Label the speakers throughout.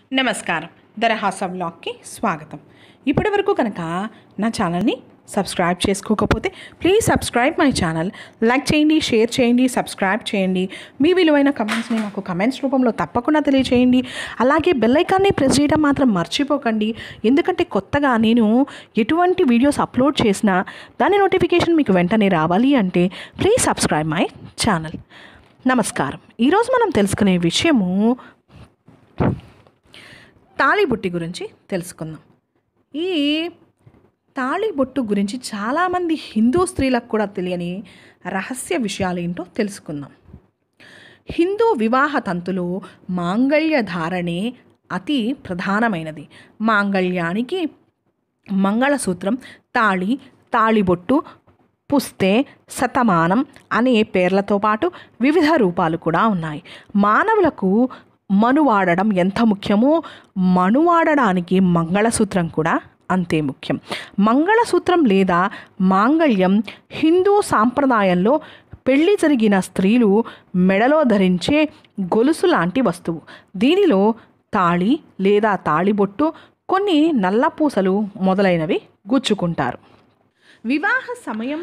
Speaker 1: నమస్కారం దరహాస బ్లాగ్కి స్వాగతం ఇప్పటి వరకు కనుక నా ఛానల్ని సబ్స్క్రైబ్ చేసుకోకపోతే please subscribe my channel like చేయండి షేర్ చేయండి సబ్స్క్రైబ్ చేయండి మీ విలువైన కమెంట్స్ని నాకు కమెంట్స్ రూపంలో తప్పకుండా తెలియచేయండి అలాగే బెల్ ఐకాన్ని ప్రెస్ చేయడం మాత్రం మర్చిపోకండి ఎందుకంటే కొత్తగా నేను ఎటువంటి వీడియోస్ అప్లోడ్ చేసినా దాని నోటిఫికేషన్ మీకు వెంటనే రావాలి అంటే ప్లీజ్ సబ్స్క్రైబ్ మై ఛానల్ నమస్కారం ఈరోజు మనం తెలుసుకునే విషయము తాళిబుట్టి గురించి తెలుసుకుందాం ఈ తాళిబొట్టు గురించి చాలామంది హిందూ స్త్రీలకు కూడా తెలియని రహస్య విషయాలు ఏంటో తెలుసుకుందాం హిందూ వివాహ తంతులో మాంగళ్య ధారణే అతి ప్రధానమైనది మాంగళ్యానికి మంగళసూత్రం తాళి తాళిబొట్టు పుస్తే శతమానం అనే పేర్లతో పాటు వివిధ రూపాలు కూడా ఉన్నాయి మానవులకు మనువాడడం ఎంత ముఖ్యమో మనువాడడానికి మంగళసూత్రం కూడా అంతే ముఖ్యం మంగళసూత్రం లేదా మాంగళ్యం హిందూ సాంప్రదాయంలో పెళ్లి జరిగిన స్త్రీలు మెడలో ధరించే గొలుసు లాంటి వస్తువు దీనిలో తాళి లేదా తాళిబొట్టు కొన్ని నల్లపూసలు మొదలైనవి గుచ్చుకుంటారు వివాహ సమయం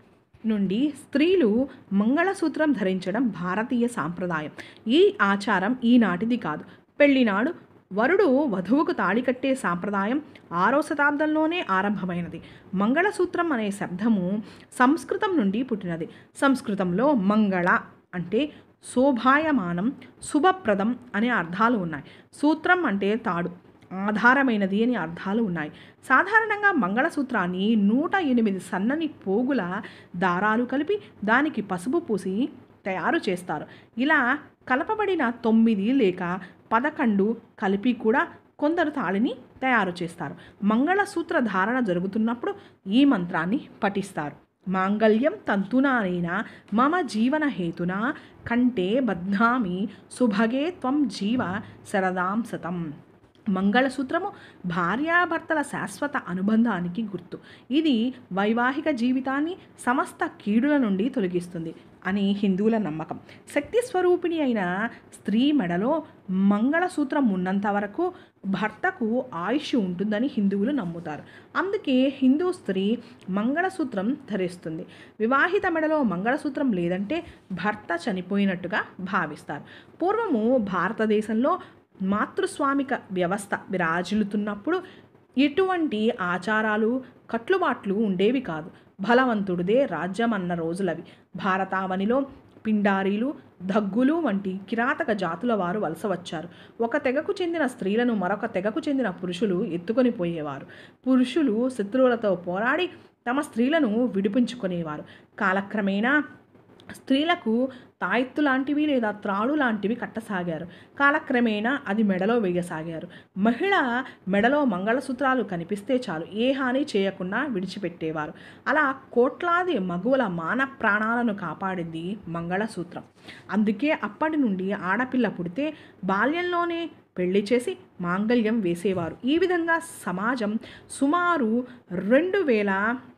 Speaker 1: నుండి స్త్రీలు మంగళసూత్రం ధరించడం భారతీయ సాంప్రదాయం ఈ ఆచారం ఈనాటిది కాదు పెళ్లినాడు వరుడు వధువుకు తాళి కట్టే సాంప్రదాయం ఆరో శతాబ్దంలోనే ఆరంభమైనది మంగళసూత్రం అనే శబ్దము సంస్కృతం నుండి పుట్టినది సంస్కృతంలో మంగళ అంటే శోభాయమానం శుభప్రదం అనే అర్థాలు ఉన్నాయి సూత్రం అంటే తాడు ఆధారమైనది అని అర్థాలు ఉన్నాయి సాధారణంగా మంగళసూత్రాన్ని నూట ఎనిమిది సన్నని పోగుల దారాలు కలిపి దానికి పసుపు పూసి తయారు చేస్తారు ఇలా కలపబడిన తొమ్మిది లేక పదకొండు కలిపి కూడా కొందరు తాళిని తయారు చేస్తారు మంగళసూత్ర ధారణ జరుగుతున్నప్పుడు ఈ మంత్రాన్ని పఠిస్తారు మాంగళ్యం తంతునానేన మమ జీవన హేతునా కంటే బధ్నామి సుభగే త్వం జీవ శరదాం శతం మంగళసూత్రము భార్యాభర్తల శాశ్వత అనుబంధానికి గుర్తు ఇది వైవాహిక జీవితాన్ని సమస్త కీడుల నుండి తొలగిస్తుంది అని హిందువుల నమ్మకం శక్తి స్వరూపిణి అయిన స్త్రీ మెడలో మంగళసూత్రం ఉన్నంత వరకు భర్తకు ఆయుష్ ఉంటుందని హిందువులు నమ్ముతారు అందుకే హిందూ స్త్రీ మంగళసూత్రం ధరిస్తుంది వివాహిత మెడలో మంగళసూత్రం లేదంటే భర్త చనిపోయినట్టుగా భావిస్తారు పూర్వము భారతదేశంలో మాతృస్వామిక వ్యవస్థ విరాజిల్లుతున్నప్పుడు ఎటువంటి ఆచారాలు కట్లుబాట్లు ఉండేవి కాదు బలవంతుడిదే రాజ్యం అన్న రోజులవి భారతావనిలో పిండారీలు దగ్గులు వంటి కిరాతక జాతుల వారు వలస వచ్చారు ఒక తెగకు చెందిన స్త్రీలను మరొక తెగకు చెందిన పురుషులు ఎత్తుకొని పోయేవారు పురుషులు శత్రువులతో పోరాడి తమ స్త్రీలను విడిపించుకునేవారు కాలక్రమేణా స్త్రీలకు తాయెత్తు లాంటివి లేదా త్రాడు లాంటివి కట్టసాగారు కాలక్రమేణా అది మెడలో వేయసాగారు మహిళ మెడలో మంగళసూత్రాలు కనిపిస్తే చాలు ఏ హాని చేయకుండా విడిచిపెట్టేవారు అలా కోట్లాది మగువల మాన ప్రాణాలను కాపాడింది మంగళసూత్రం అందుకే అప్పటి నుండి ఆడపిల్ల పుడితే బాల్యంలోనే పెళ్లి చేసి మాంగళ్యం వేసేవారు ఈ విధంగా సమాజం సుమారు రెండు వేల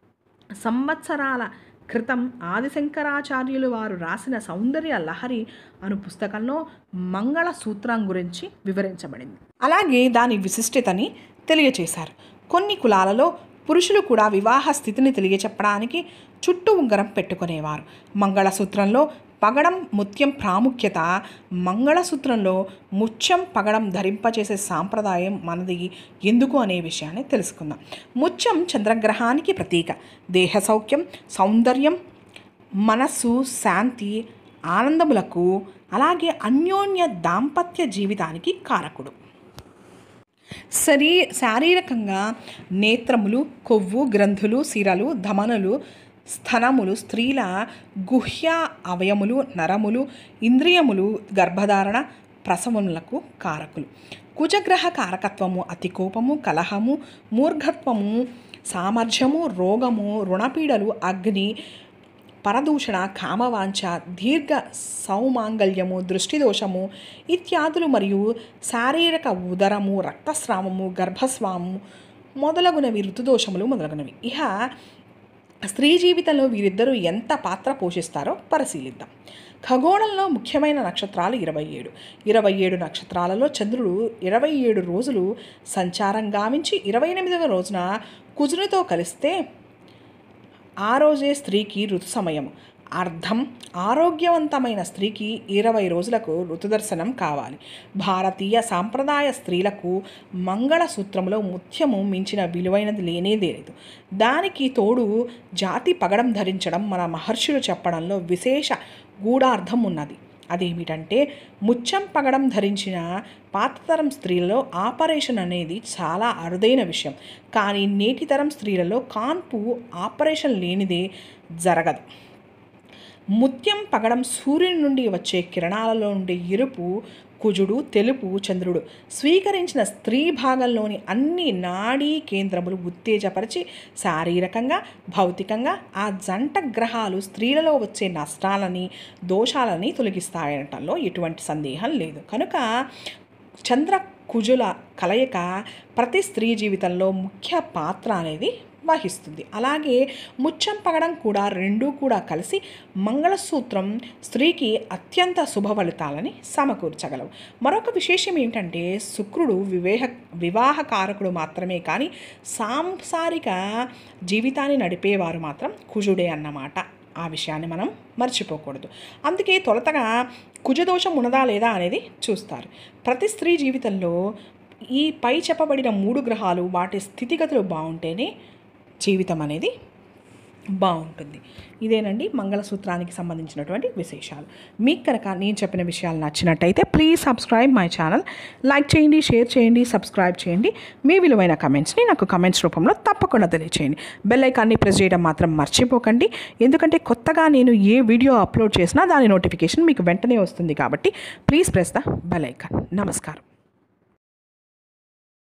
Speaker 1: సంవత్సరాల క్రితం ఆదిశంకరాచార్యులు వారు రాసిన సౌందర్య లహరి అను పుస్తకంలో మంగళ సూత్రం గురించి వివరించబడింది అలాగే దాని విశిష్టతని తెలియచేశారు కొన్ని కులాలలో పురుషులు కూడా వివాహ స్థితిని తెలియచెప్పడానికి చుట్టూ ఉంగరం పెట్టుకునేవారు మంగళసూత్రంలో పగడం ముత్యం ప్రాముఖ్యత మంగళసూత్రంలో ముత్యం పగడం ధరింపచేసే సాంప్రదాయం మనది ఎందుకు అనే విషయాన్ని తెలుసుకుందాం ముత్యం చంద్రగ్రహానికి ప్రతీక దేహ సౌఖ్యం సౌందర్యం మనస్సు శాంతి ఆనందములకు అలాగే అన్యోన్య దాంపత్య జీవితానికి కారకుడు శరీ శారీరకంగా నేత్రములు కొవ్వు గ్రంథులు సిరలు ధమనులు స్థనములు స్త్రీల గుహ్య అవయములు నరములు ఇంద్రియములు గర్భధారణ ప్రసవములకు కారకులు కుజగ్రహ కారకత్వము అతి కోపము కలహము మూర్ఘత్వము సామర్థ్యము రోగము రుణపీడలు అగ్ని పరదూషణ కామవాంఛ దీర్ఘ సౌమాంగల్యము దృష్టిదోషము ఇత్యాదులు మరియు శారీరక ఉదరము రక్తస్రావము గర్భస్రావము మొదలగునవి ఋతుదోషములు మొదలగునవి ఇహ స్త్రీ జీవితంలో వీరిద్దరూ ఎంత పాత్ర పోషిస్తారో పరిశీలిద్దాం ఖగోళంలో ముఖ్యమైన నక్షత్రాలు ఇరవై ఏడు ఇరవై ఏడు నక్షత్రాలలో చంద్రుడు ఇరవై ఏడు రోజులు సంచారం గావించి ఇరవై ఎనిమిదవ రోజున కుజునితో కలిస్తే ఆ రోజే స్త్రీకి ఋతు సమయము అర్థం ఆరోగ్యవంతమైన స్త్రీకి ఇరవై రోజులకు ఋతుదర్శనం కావాలి భారతీయ సాంప్రదాయ స్త్రీలకు మంగళసూత్రంలో ముత్యము మించిన విలువైనది లేనేదే లేదు దానికి తోడు జాతి పగడం ధరించడం మన మహర్షులు చెప్పడంలో విశేష గూఢార్థం ఉన్నది అదేమిటంటే ముత్యం పగడం ధరించిన పాతతరం స్త్రీలలో ఆపరేషన్ అనేది చాలా అరుదైన విషయం కానీ నేటితరం స్త్రీలలో కాన్పు ఆపరేషన్ లేనిదే జరగదు ముత్యం పగడం సూర్యుని నుండి వచ్చే కిరణాలలో ఉండే ఎరుపు కుజుడు తెలుపు చంద్రుడు స్వీకరించిన స్త్రీ భాగంలోని అన్ని నాడీ కేంద్రములు ఉత్తేజపరిచి శారీరకంగా భౌతికంగా ఆ జంట గ్రహాలు స్త్రీలలో వచ్చే నష్టాలని దోషాలని తొలగిస్తాయనటంలో ఎటువంటి సందేహం లేదు కనుక చంద్ర కుజుల కలయిక ప్రతి స్త్రీ జీవితంలో ముఖ్య పాత్ర అనేది వహిస్తుంది అలాగే ముచ్చం పగడం కూడా రెండూ కూడా కలిసి మంగళసూత్రం స్త్రీకి అత్యంత శుభ ఫలితాలని సమకూర్చగలవు మరొక విశేషం ఏంటంటే శుక్రుడు వివేహ వివాహకారకుడు మాత్రమే కానీ సాంసారిక జీవితాన్ని నడిపేవారు మాత్రం కుజుడే అన్నమాట ఆ విషయాన్ని మనం మర్చిపోకూడదు అందుకే తొలతగా కుజదోషం ఉన్నదా లేదా అనేది చూస్తారు ప్రతి స్త్రీ జీవితంలో ఈ పై చెప్పబడిన మూడు గ్రహాలు వాటి స్థితిగతులు బాగుంటేనే జీవితం అనేది బాగుంటుంది ఇదేనండి మంగళసూత్రానికి సంబంధించినటువంటి విశేషాలు మీకు కనుక నేను చెప్పిన విషయాలు నచ్చినట్టయితే please subscribe my channel like చేయండి షేర్ చేయండి సబ్స్క్రైబ్ చేయండి మీ విలువైన కమెంట్స్ని నాకు కమెంట్స్ రూపంలో తప్పకుండా తెలియచేయండి బెల్ ఐకాన్ని ప్రెస్ చేయడం మాత్రం మర్చిపోకండి ఎందుకంటే కొత్తగా నేను ఏ వీడియో అప్లోడ్ చేసినా దాని నోటిఫికేషన్ మీకు వెంటనే వస్తుంది కాబట్టి please press the bell icon నమస్కారం